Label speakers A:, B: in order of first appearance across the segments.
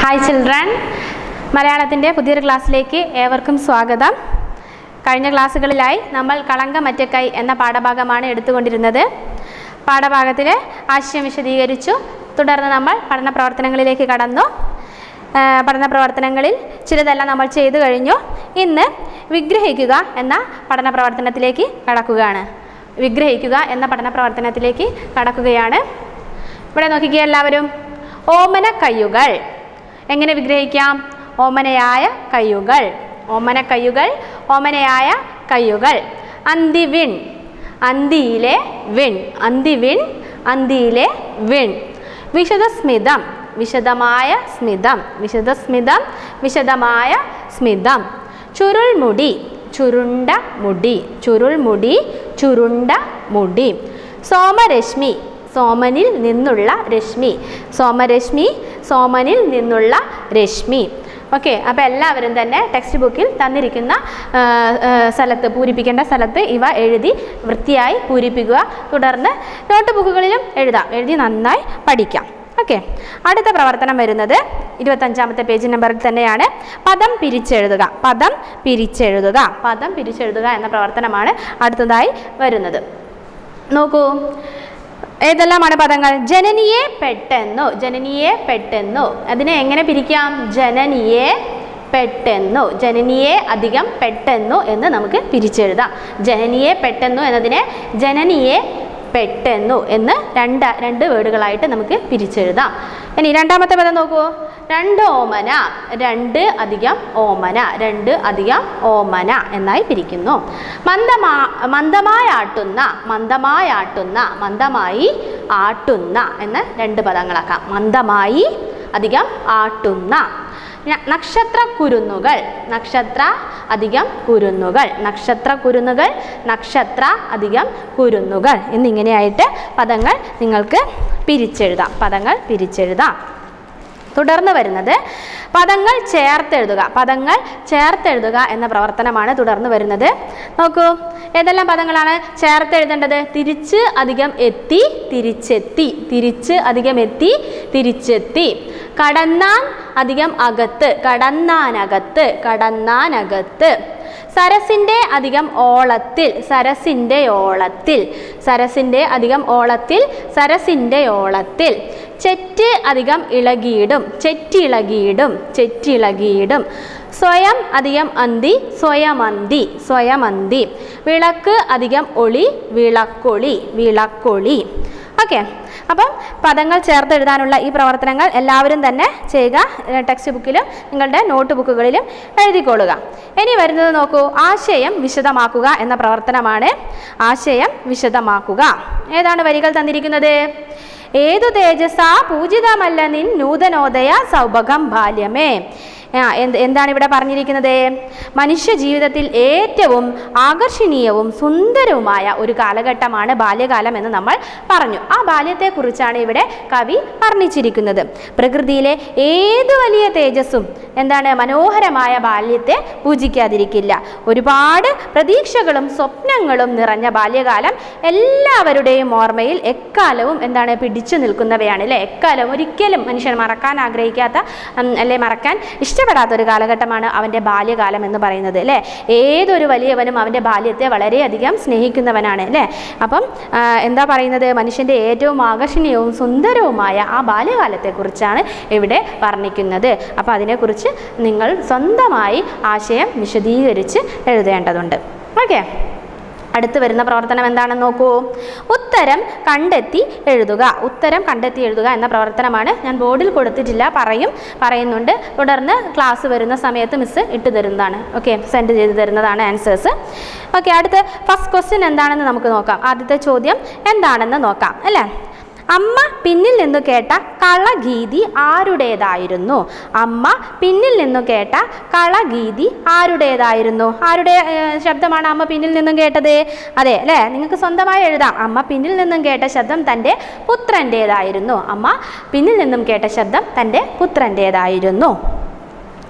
A: hi children മലയാളത്തിൻ്റെ പുതിയൊരു ക്ലാസ്സിലേക്ക് ഏവർക്കും സ്വാഗതം കഴിഞ്ഞ ക്ലാസ്സുകളിലായി നമ്മൾ കളങ്കമറ്റ കൈ എന്ന പാഠഭാഗമാണ് എടുത്തുകൊണ്ടിരുന്നത് പാഠഭാഗത്തിൽ ആശയം വിശദീകരിച്ചു തുടർന്ന് നമ്മൾ പഠന പ്രവർത്തനങ്ങളിലേക്ക് കടന്നു ആ, പഠന പ്രവർത്തനങ്ങളിൽ ചിലതെല്ലാം നമ്മൾ ചെയ്തു കഴിഞ്ഞു ഇന്ന് വിഗ്രഹിക്കുക എന്ന പഠന പ്രവർത്തനത്തിലേക്ക് കടക്കുകയാണ് വിഗ്രഹിക്കുക എന്ന പഠന പ്രവർത്തനത്തിലേക്ക് കടക്കുകയാണ് ഇവിടെ നോക്കിക്കുക എല്ലാവരും ഓമന കയ്യുകൾ എങ്ങനെ വിഗ്രഹിക്കാം ഓമനയായ കയ്യുകൾ ഓമന കയ്യുകൾ ഓമനയായ കയ്യുകൾ അന്തിവിൺ അന്തിയിലെ വിൺ അന്തിവിൺ അന്തിയിലെ വിൺ വിശദസ്മിതം വിശദമായ സ്മിതം വിശദസ്മിതം വിശദമായ സ്മിതം ചുരുൾമുടി ചുരുണ്ട മുടി ചുരുൾമുടി ചുരുണ്ട മുടി സോമരശ്മി സോമനിൽ നിന്നുള്ള രശ്മി സോമരശ്മി സോമനിൽ നിന്നുള്ള രശ്മി ഓക്കെ അപ്പോൾ എല്ലാവരും തന്നെ ടെക്സ്റ്റ് ബുക്കിൽ തന്നിരിക്കുന്ന ആ, ആ, സ്ഥലത്ത് പൂരിപ്പിക്കേണ്ട സ്ഥലത്ത് ഇവ എഴുതി വൃത്തിയായി പൂരിപ്പിക്കുക തുടർന്ന് നോട്ട് ബുക്കുകളിലും എഴുതാം എഴുതി നന്നായി പഠിക്കാം ഓക്കെ അടുത്ത പ്രവർത്തനം വരുന്നത് ഇരുപത്തഞ്ചാമത്തെ പേജ് നമ്പറിൽ തന്നെയാണ് പദം പിരിച്ചെഴുതുക പദം പിരിച്ചെഴുതുക പദം പിരിച്ചെഴുതുക എന്ന പ്രവർത്തനമാണ് അടുത്തതായി വരുന്നത് നോക്കൂ ഏതെല്ലാമാണ് പദങ്ങൾ ജനനിയെ പെട്ടെന്നു ജനനിയെ പെട്ടെന്നു അതിനെ എങ്ങനെ പിരിക്കാം ജനനിയെ പെട്ടെന്നു ജനനിയെ അധികം പെട്ടെന്നു എന്ന് നമുക്ക് പിരിച്ചെഴുതാം ജനനിയെ പെട്ടെന്നു എന്നതിനെ ജനനിയെ പെട്ടെന്നു എന്ന് രണ്ട് രണ്ട് വേർഡുകളായിട്ട് നമുക്ക് പിരിച്ചെഴുതാം ഇനി രണ്ടാമത്തെ പദം നോക്കൂ രണ്ട് ഓമന രണ്ട് അധികം ഓമന രണ്ട് അധികം ഓമന എന്നായി പിരിക്കുന്നു മന്ദമാ മന്ദമായി ആട്ടുന്ന മന്ദമായി ആട്ടുന്ന മന്ദമായി ആട്ടുന്ന എന്ന് രണ്ട് പദങ്ങളാക്കാം മന്ദമായി അധികം ആട്ടുന്ന ന- നക്ഷത്ര കുരുന്നുകൾ നക്ഷത്ര അധികം കുരുന്നുകൾ നക്ഷത്ര കുരുന്നുകൾ നക്ഷത്ര അധികം കുരുന്നുകൾ എന്നിങ്ങനെയായിട്ട് പദങ്ങൾ നിങ്ങൾക്ക് പിരിച്ചെഴുതാം പദങ്ങൾ പിരിച്ചെഴുതാം തുടർന്ന് വരുന്നത് പദങ്ങൾ ചേർത്തെഴുതുക പദങ്ങൾ ചേർത്തെഴുതുക എന്ന പ്രവർത്തനമാണ് തുടർന്ന് വരുന്നത് നോക്കൂ ഏതെല്ലാം പദങ്ങളാണ് ചേർത്തെഴുതേണ്ടത് തിരിച്ച് അധികം എത്തി തിരിച്ചെത്തി തിരിച്ച് അധികം എത്തി തിരിച്ചെത്തി കടന്നാൻ അധികം അകത്ത് കടന്നാനകത്ത് കടന്നാനകത്ത് സരസിൻ്റെ അധികം ഓളത്തിൽ സരസിൻ്റെ ഓളത്തിൽ സരസിൻ്റെ അധികം ഓളത്തിൽ സരസിൻ്റെ ഓളത്തിൽ ചെറ്റ് അധികം ഇളകിയിടും ചെറ്റിളകിയിടും ചെറ്റിളകിയിടും സ്വയം അധികം അന്തി സ്വയമന്തി സ്വയമന്തി വിളക്ക് അധികം ഒളി വിളക്കൊളി വിളക്കൊളി ഓക്കെ അപ്പം പദങ്ങൾ ചേർത്തെഴുതാനുള്ള ഈ പ്രവർത്തനങ്ങൾ എല്ലാവരും തന്നെ ചെയ്യുക ടെക്സ്റ്റ് ബുക്കിലും നിങ്ങളുടെ നോട്ട് ബുക്കുകളിലും എഴുതിക്കൊള്ളുക ഇനി വരുന്നത് നോക്കൂ ആശയം വിശദമാക്കുക എന്ന പ്രവർത്തനമാണ് ആശയം വിശദമാക്കുക ഏതാണ് വരികൾ തന്നിരിക്കുന്നത് ഏതു തേജസ പൂജിതമല്ല നിൻ നൂതനോദയ സൗഭകം ബാല്യമേ ആ, എന്ത് എന്താണ് ഇവിടെ പറഞ്ഞിരിക്കുന്നത് മനുഷ്യ ജീവിതത്തിൽ ഏറ്റവും ആകർഷണീയവും സുന്ദരവുമായ ഒരു കാലഘട്ടമാണ് ബാല്യകാലം എന്ന് നമ്മൾ പറഞ്ഞു ആ ബാല്യത്തെക്കുറിച്ചാണ് ഇവിടെ കവി വർണ്ണിച്ചിരിക്കുന്നത് പ്രകൃതിയിലെ ഏത് വലിയ തേജസ്സും എന്താണ് മനോഹരമായ ബാല്യത്തെ പൂജിക്കാതിരിക്കില്ല ഒരുപാട് പ്രതീക്ഷകളും സ്വപ്നങ്ങളും നിറഞ്ഞ ബാല്യകാലം എല്ലാവരുടെയും ഓർമ്മയിൽ എക്കാലവും എന്താണ് പിടിച്ചു നിൽക്കുന്നവയാണ് അല്ലേ എക്കാലവും ഒരിക്കലും മനുഷ്യൻ മറക്കാൻ ആഗ്രഹിക്കാത്ത ഉം, അല്ലെ മറക്കാൻ ഇഷ്ടപ്പെടാത്ത ഒരു കാലഘട്ടമാണ് അവൻ്റെ ബാല്യകാലം എന്ന് പറയുന്നത് അല്ലേ ഏതൊരു വലിയവനും അവൻ്റെ ബാല്യത്തെ വളരെയധികം സ്നേഹിക്കുന്നവനാണ് അല്ലേ അപ്പം ആ, എന്താ പറയുന്നത് മനുഷ്യൻ്റെ ഏറ്റവും ആകർഷണീയവും സുന്ദരവുമായ ആ ബാല്യകാലത്തെക്കുറിച്ചാണ് ഇവിടെ വർണ്ണിക്കുന്നത് അപ്പോൾ അതിനെക്കുറിച്ച് നിങ്ങൾ സ്വന്തമായി ആശയം വിശദീകരിച്ച് എഴുതേണ്ടതുണ്ട് ഓക്കെ അടുത്ത് വരുന്ന പ്രവർത്തനം എന്താണെന്ന് നോക്കൂ ഉത്തരം കണ്ടെത്തി എഴുതുക ഉത്തരം കണ്ടെത്തി എഴുതുക എന്ന പ്രവർത്തനമാണ് ഞാൻ ബോർഡിൽ കൊടുത്തിട്ടില്ല പറയും പറയുന്നുണ്ട് തുടർന്ന് ക്ലാസ് വരുന്ന സമയത്ത് മിസ്സ് ഇട്ട് തരുന്നതാണ് ഓക്കെ സെൻഡ് ചെയ്ത് തരുന്നതാണ് ആൻസേഴ്സ് ഓക്കെ അടുത്ത ഫസ്റ്റ് ക്വസ്റ്റ്യൻ എന്താണെന്ന് നമുക്ക് നോക്കാം ആദ്യത്തെ ചോദ്യം എന്താണെന്ന് നോക്കാം അല്ലേ അമ്മ പിന്നിൽ നിന്നു കേട്ട കളഗീതി ആരുടേതായിരുന്നു അമ്മ പിന്നിൽ നിന്നു കേട്ട കളഗീതി ആരുടേതായിരുന്നു ആരുടെ ഏഹ്, ശബ്ദമാണ് അമ്മ പിന്നിൽ നിന്നും കേട്ടത് അതെ അല്ലേ നിങ്ങൾക്ക് സ്വന്തമായി എഴുതാം അമ്മ പിന്നിൽ നിന്നും കേട്ട ശബ്ദം തൻ്റെ പുത്രൻ്റേതായിരുന്നു അമ്മ പിന്നിൽ നിന്നും കേട്ട ശബ്ദം തൻ്റെ പുത്രൻ്റേതായിരുന്നു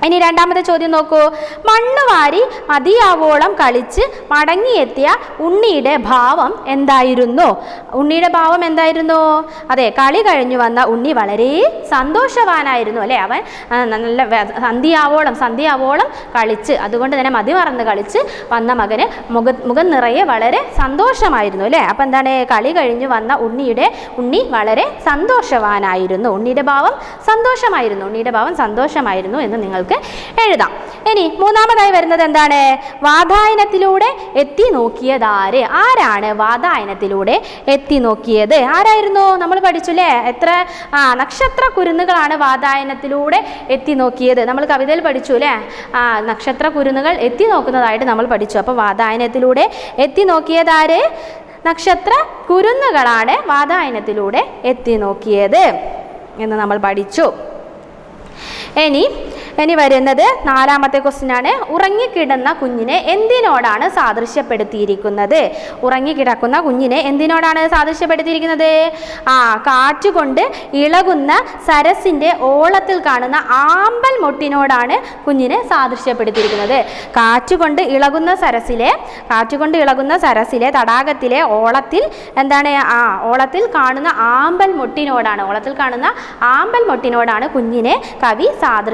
A: ഇനി രണ്ടാമത്തെ ചോദ്യം നോക്കൂ മണ്ണ് വാരി മതിയാവോളം കളിച്ച് മടങ്ങിയെത്തിയ ഉണ്ണിയുടെ ഭാവം എന്തായിരുന്നു ഉണ്ണിയുടെ ഭാവം എന്തായിരുന്നു അതെ കളി കഴിഞ്ഞു വന്ന ഉണ്ണി വളരെ സന്തോഷവാനായിരുന്നു അല്ലേ അവൻ ആ, നല്ല വെ- സന്ധ്യയാവോളം സന്ധ്യയാവോളം കളിച്ച് അതുകൊണ്ട് തന്നെ മതി മറന്ന് കളിച്ച് വന്ന മകന് മുഖ മുഖം നിറയെ വളരെ സന്തോഷമായിരുന്നു അല്ലേ അപ്പം എന്താണ് കളി കഴിഞ്ഞു വന്ന ഉണ്ണിയുടെ ഉണ്ണി വളരെ സന്തോഷവാനായിരുന്നു ഉണ്ണിയുടെ ഭാവം സന്തോഷമായിരുന്നു ഉണ്ണിയുടെ ഭാവം സന്തോഷമായിരുന്നു എന്ന് നിങ്ങൾക്ക് എഴുതാം ഇനി മൂന്നാമതായി വരുന്നത് എന്താണ് വാതായനത്തിലൂടെ എത്തി നോക്കിയതാര് ആരാണ് വാതായനത്തിലൂടെ എത്തി നോക്കിയത് ആരായിരുന്നു നമ്മൾ പഠിച്ചു അല്ലേ എത്ര ആ നക്ഷത്ര കുരുന്നുകളാണ് വാതായനത്തിലൂടെ എത്തി നോക്കിയത് നമ്മൾ കവിതയിൽ പഠിച്ചു അല്ലേ ആ നക്ഷത്ര കുരുന്നുകൾ എത്തി നോക്കുന്നതായിട്ട് നമ്മൾ പഠിച്ചു അപ്പോൾ വാതായനത്തിലൂടെ എത്തി നോക്കിയതാര് നക്ഷത്ര കുരുന്നുകളാണ് വാതായനത്തിലൂടെ എത്തി നോക്കിയത് എന്ന് നമ്മൾ പഠിച്ചു ഇനി ഇനി വരുന്നത് നാലാമത്തെ ക്വസ്റ്റ്യൻ ആണ് ഉറങ്ങിക്കിടന്ന കുഞ്ഞിനെ എന്തിനോടാണ് സാദൃശ്യപ്പെടുത്തിയിരിക്കുന്നത് ഉറങ്ങിക്കിടക്കുന്ന കുഞ്ഞിനെ എന്തിനോടാണ് സാദൃശ്യപ്പെടുത്തിയിരിക്കുന്നത് ആ കാറ്റുകൊണ്ട് ഇളകുന്ന സരസിൻ്റെ ഓളത്തിൽ കാണുന്ന ആമ്പൽ മൊട്ടിനോടാണ് കുഞ്ഞിനെ സാദൃശ്യപ്പെടുത്തിയിരിക്കുന്നത് കാറ്റുകൊണ്ട് ഇളകുന്ന സരസിലെ കാറ്റുകൊണ്ട് ഇളകുന്ന സരസിലെ തടാകത്തിലെ ഓളത്തിൽ എന്താണ് ആ ഓളത്തിൽ കാണുന്ന ആമ്പൽ മൊട്ടിനോടാണ് ഓളത്തിൽ കാണുന്ന ആമ്പൽ മൊട്ടിനോടാണ് കുഞ്ഞിനെ കവി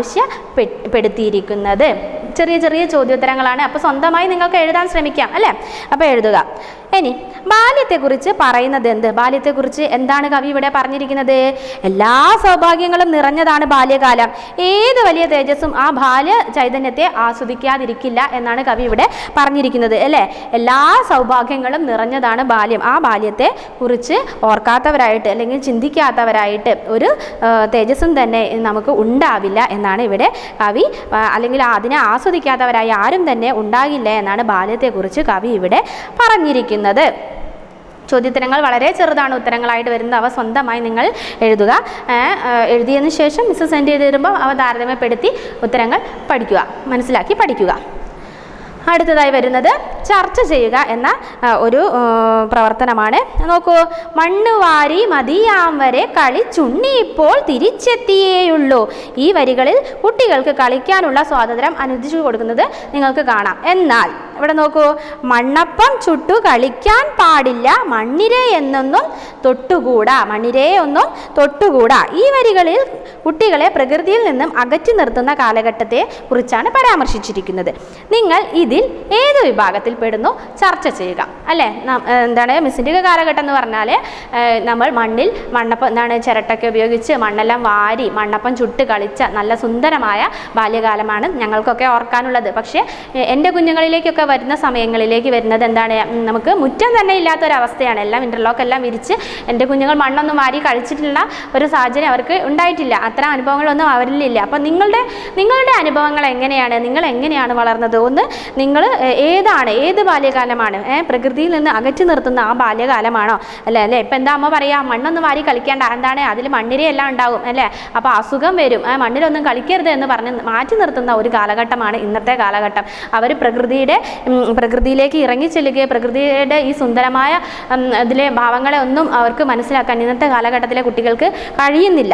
A: സാദൃശ്യപ്പെടുത്തിയിരിക്കുന്നത് ചെറിയ ചെറിയ ചോദ്യോത്തരങ്ങളാണ് അപ്പോൾ സ്വന്തമായി നിങ്ങൾക്ക് എഴുതാൻ ശ്രമിക്കാം അല്ലേ അപ്പോൾ എഴുതുക ഇനി ബാല്യത്തെക്കുറിച്ച് പറയുന്നത് എന്ത് ബാല്യത്തെക്കുറിച്ച് എന്താണ് കവി ഇവിടെ പറഞ്ഞിരിക്കുന്നത് എല്ലാ സൗഭാഗ്യങ്ങളും നിറഞ്ഞതാണ് ബാല്യകാലം ഏത് വലിയ തേജസ്സും ആ ബാല്യ ചൈതന്യത്തെ ആസ്വദിക്കാതിരിക്കില്ല എന്നാണ് കവി ഇവിടെ പറഞ്ഞിരിക്കുന്നത് അല്ലേ എല്ലാ സൗഭാഗ്യങ്ങളും നിറഞ്ഞതാണ് ബാല്യം ആ ബാല്യത്തെ കുറിച്ച് ഓർക്കാത്തവരായിട്ട് അല്ലെങ്കിൽ ചിന്തിക്കാത്തവരായിട്ട് ഒരു ആ, തേജസ്സും തന്നെ നമുക്ക് ഉണ്ടാവില്ല എന്നാണ് ഇവിടെ കവി ആ, അല്ലെങ്കിൽ അതിനെ ആസ്വദിക്കാത്തവരായി ആരും തന്നെ ഉണ്ടാകില്ല എന്നാണ് ബാല്യത്തെക്കുറിച്ച് കവി ഇവിടെ പറഞ്ഞിരിക്കുന്നത് ചോദ്യോത്തരങ്ങൾ വളരെ ചെറുതാണ് ഉത്തരങ്ങളായിട്ട് വരുന്നത് അവ സ്വന്തമായി നിങ്ങൾ എഴുതുക ഏ, ഏ, എഴുതിയതിന് ശേഷം മിസ് സെൻഡ് ചെയ്ത് തരുമ്പോൾ അവ താരതമ്യപ്പെടുത്തി ഉത്തരങ്ങൾ പഠിക്കുക മനസ്സിലാക്കി പഠിക്കുക അടുത്തതായി വരുന്നത് ചർച്ച ചെയ്യുക എന്ന ആ, ഒരു ആ, പ്രവർത്തനമാണ് നോക്കൂ മണ്ണ് വാരി മതിയാം വരെ കളി ചുണ്ണി ഇപ്പോൾ തിരിച്ചെത്തിയേയുള്ളൂ ഈ വരികളിൽ കുട്ടികൾക്ക് കളിക്കാനുള്ള സ്വാതന്ത്ര്യം അനുവദിച്ചു കൊടുക്കുന്നത് നിങ്ങൾക്ക് കാണാം എന്നാൽ ഇവിടെ നോക്കൂ മണ്ണപ്പം ചുട്ടു കളിക്കാൻ പാടില്ല മണ്ണിരെ എന്നൊന്നും തൊട്ടുകൂടാ മണ്ണിരയെ ഒന്നും തൊട്ടുകൂടാ ഈ വരികളിൽ കുട്ടികളെ പ്രകൃതിയിൽ നിന്നും അകറ്റി നിർത്തുന്ന കാലഘട്ടത്തെ കുറിച്ചാണ് പരാമർശിച്ചിരിക്കുന്നത് നിങ്ങൾ ഇതിൽ ഏത് വിഭാഗത്തിൽ പെടുന്നു ചർച്ച ചെയ്യുക അല്ലേ ന- ഏഹ് എന്താണ് മിസ്സിൻ്റെ കാലഘട്ടം എന്ന് പറഞ്ഞാൽ ഏഹ് നമ്മൾ മണ്ണിൽ മണ്ണപ്പം എന്താണ് ചിരട്ടൊക്കെ ഉപയോഗിച്ച് മണ്ണെല്ലാം വാരി മണ്ണപ്പം ചുട്ട് കളിച്ച നല്ല സുന്ദരമായ ബാല്യകാലമാണ് ഞങ്ങൾക്കൊക്കെ ഓർക്കാനുള്ളത് പക്ഷേ ഏഹ് എൻ്റെ കുഞ്ഞുങ്ങളിലേക്കൊക്കെ വരുന്ന സമയങ്ങളിലേക്ക് വരുന്നത് എന്താണ് ഉം, നമുക്ക് മുറ്റം തന്നെ ഇല്ലാത്തൊരവസ്ഥയാണ് എല്ലാം ഇൻ്റർലോക്ക് എല്ലാം വിരിച്ച് എൻ്റെ കുഞ്ഞുങ്ങൾ മണ്ണൊന്നും വാരി കഴിച്ചിട്ടുള്ള ഒരു സാഹചര്യം അവർക്ക് ഉണ്ടായിട്ടില്ല അത്തരം അനുഭവങ്ങളൊന്നും അവരിലില്ല അപ്പം നിങ്ങളുടെ നിങ്ങളുടെ അനുഭവങ്ങൾ എങ്ങനെയാണ് നിങ്ങൾ എങ്ങനെയാണ് വളർന്നത് ഒന്ന് നിങ്ങൾ ഏതാണ് ഏത് ബാല്യകാലമാണ് ഏ, പ്രകൃതിയിൽ നിന്ന് അകറ്റി നിർത്തുന്ന ആ ബാല്യകാലമാണോ അല്ലേ അല്ലേ ഇപ്പം എന്താ അമ്മ പറയാ മണ്ണൊന്നും വാരി കളിക്കേണ്ട എന്താണ് അതിൽ മണ്ണിരയെല്ലാം ഉണ്ടാവും അല്ലേ അപ്പോൾ അസുഖം വരും ഏ, മണ്ണിലൊന്നും കളിക്കരുത് എന്ന് പറഞ്ഞ് മാറ്റി നിർത്തുന്ന ഒരു കാലഘട്ടമാണ് ഇന്നത്തെ കാലഘട്ടം അവർ പ്രകൃതിയുടെ ഉം, പ്രകൃതിയിലേക്ക് ഇറങ്ങി ചെല്ലുകയും പ്രകൃതിയുടെ ഈ സുന്ദരമായ ഉം, ഇതിലെ ഭാവങ്ങളെ ഒന്നും അവർക്ക് മനസ്സിലാക്കാൻ ഇന്നത്തെ കാലഘട്ടത്തിലെ കുട്ടികൾക്ക് കഴിയുന്നില്ല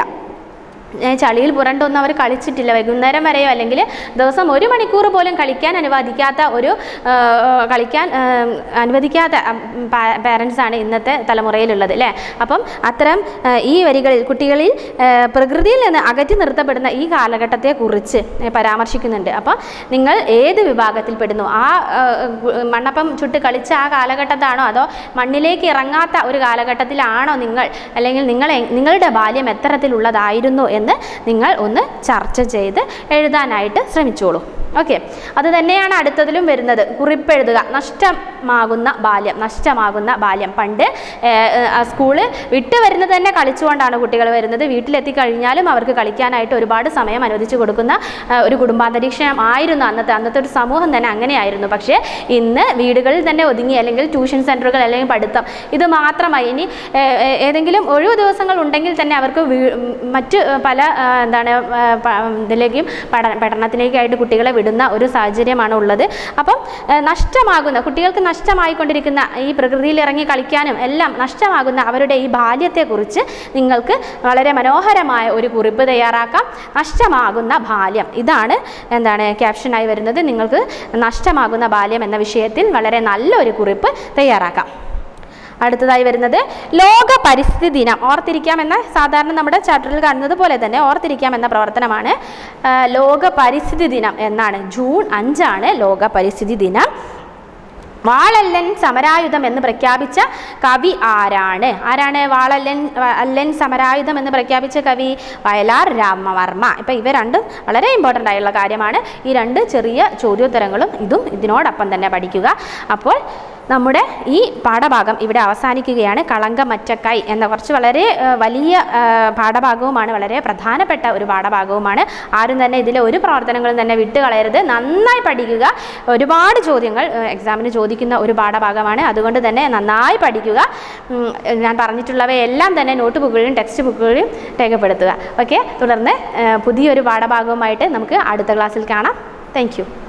A: ഏ, ചളിയിൽ പുരണ്ടൊന്നും അവർ കളിച്ചിട്ടില്ല വൈകുന്നേരം വരെയോ അല്ലെങ്കിൽ ദിവസം ഒരു മണിക്കൂർ പോലും കളിക്കാൻ അനുവദിക്കാത്ത ഒരു ആ, കളിക്കാൻ ആ, അനുവദിക്കാത്ത പാരൻസ് ആണ് ഇന്നത്തെ തലമുറയിലുള്ളത് അല്ലേ അപ്പം അത്തരം ആ, ഈ വരികളിൽ കുട്ടികളിൽ ആ, പ്രകൃതിയിൽ നിന്ന് അകറ്റി നിർത്തപ്പെടുന്ന ഈ കാലഘട്ടത്തെക്കുറിച്ച് പരാമർശിക്കുന്നുണ്ട് അപ്പം നിങ്ങൾ ഏത് വിഭാഗത്തിൽ പെടുന്നു ആ ആ, ഗു- മണ്ണപ്പം ചുട്ട് കളിച്ച ആ കാലഘട്ടത്താണോ അതോ മണ്ണിലേക്ക് ഇറങ്ങാത്ത ഒരു കാലഘട്ടത്തിലാണോ നിങ്ങൾ അല്ലെങ്കിൽ നിങ്ങൾ എ- നിങ്ങളുടെ ബാല്യം എത്തരത്തിലുള്ളതായിരുന്നു എന്ന് നിങ്ങൾ ഒന്ന് ചർച്ച ചെയ്ത് എഴുതാനായിട്ട് ശ്രമിച്ചോളൂ ഓക്കെ അത് തന്നെയാണ് അടുത്തതിലും വരുന്നത് കുറിപ്പെഴുതുക നഷ്ടമാകുന്ന ബാല്യം നഷ്ടമാകുന്ന ബാല്യം പണ്ട് ഏഹ്, ഏഹ്, സ്കൂള് വിട്ട് വരുന്നത് തന്നെ കളിച്ചുകൊണ്ടാണ് കുട്ടികൾ വരുന്നത് വീട്ടിലെത്തിക്കഴിഞ്ഞാലും അവർക്ക് കളിക്കാനായിട്ട് ഒരുപാട് സമയം അനുവദിച്ചു കൊടുക്കുന്ന ഏഹ്, ഒരു കുടുംബാന്തരീക്ഷം ആയിരുന്നു അന്നത്തെ അന്നത്തെ ഒരു സമൂഹം തന്നെ അങ്ങനെയായിരുന്നു പക്ഷേ ഇന്ന് വീടുകളിൽ തന്നെ ഒതുങ്ങി അല്ലെങ്കിൽ ട്യൂഷൻ സെൻറ്ററുകൾ അല്ലെങ്കിൽ പഠിത്തം ഇത് മാത്രമായി ഇനി ഏഹ്, ഏഹ്, ഏതെങ്കിലും ഒഴിവ് ദിവസങ്ങൾ ഉണ്ടെങ്കിൽ തന്നെ അവർക്ക് വീ- ഉം, മറ്റ് ഏഹ്, പല ഏഹ്, എന്താണ് ഏഹ്, പ- ഇതിലേക്കും പഠ പഠനത്തിലേക്കായിട്ട് കുട്ടികളെ വിടും നഷ്ടപ്പെടുന്ന ഒരു സാഹചര്യമാണ് ഉള്ളത് അപ്പം ഏഹ്, നഷ്ടമാകുന്ന കുട്ടികൾക്ക് നഷ്ടമായിക്കൊണ്ടിരിക്കുന്ന ഈ പ്രകൃതിയിൽ ഇറങ്ങി കളിക്കാനും എല്ലാം നഷ്ടമാകുന്ന അവരുടെ ഈ ബാല്യത്തെക്കുറിച്ച് നിങ്ങൾക്ക് വളരെ മനോഹരമായ ഒരു കുറിപ്പ് തയ്യാറാക്കാം നഷ്ടമാകുന്ന ബാല്യം ഇതാണ് എന്താണ് ക്യാപ്ഷനായി വരുന്നത് നിങ്ങൾക്ക് നഷ്ടമാകുന്ന ബാല്യം എന്ന വിഷയത്തിൽ വളരെ നല്ലൊരു കുറിപ്പ് തയ്യാറാക്കാം അടുത്തതായി വരുന്നത് ലോക പരിസ്ഥിതി ദിനം ഓർത്തിരിക്കാം എന്ന സാധാരണ നമ്മുടെ ചാപ്റ്ററിൽ കാണുന്നത് പോലെ തന്നെ ഓർത്തിരിക്കാം എന്ന പ്രവർത്തനമാണ് ആ, ലോക പരിസ്ഥിതി ദിനം എന്നാണ് ജൂൺ അഞ്ചാണ് ലോക പരിസ്ഥിതി ദിനം വാളല്ലൻ സമരായുധം എന്ന് പ്രഖ്യാപിച്ച കവി ആരാണ് ആരാണ് വാളല്ലൻ വ- അല്ലൻ സമരായുധം എന്ന് പ്രഖ്യാപിച്ച കവി വയലാർ രാമവർമ്മ ഇപ്പം ഇവ രണ്ടും വളരെ ഇമ്പോർട്ടൻ്റ് ആയുള്ള കാര്യമാണ് ഈ രണ്ട് ചെറിയ ചോദ്യോത്തരങ്ങളും ഇതും ഇതിനോടൊപ്പം തന്നെ പഠിക്കുക അപ്പോൾ നമ്മുടെ ഈ പാഠഭാഗം ഇവിടെ അവസാനിക്കുകയാണ് കളങ്കമറ്റക്കൈ എന്ന കുറച്ച് വളരെ ആ, വലിയ ആ, പാഠഭാഗവുമാണ് വളരെ പ്രധാനപ്പെട്ട ഒരു പാഠഭാഗവുമാണ് ആരും തന്നെ ഇതിലെ ഒരു പ്രവർത്തനങ്ങളും തന്നെ വിട്ടുകളയരുത് നന്നായി പഠിക്കുക ഒരുപാട് ചോദ്യങ്ങൾ ആ, എക്സാമിന് ചോദിക്കുന്ന ഒരു പാഠഭാഗമാണ് അതുകൊണ്ട് തന്നെ നന്നായി പഠിക്കുക ഉം, ഞാൻ പറഞ്ഞിട്ടുള്ളവയെല്ലാം തന്നെ നോട്ട് ബുക്കുകളിലും ടെക്സ്റ്റ് ബുക്കുകളിലും രേഖപ്പെടുത്തുക ഓക്കെ തുടർന്ന് ആ, പുതിയൊരു പാഠഭാഗവുമായിട്ട് നമുക്ക് അടുത്ത ക്ലാസ്സിൽ കാണാം താങ്ക്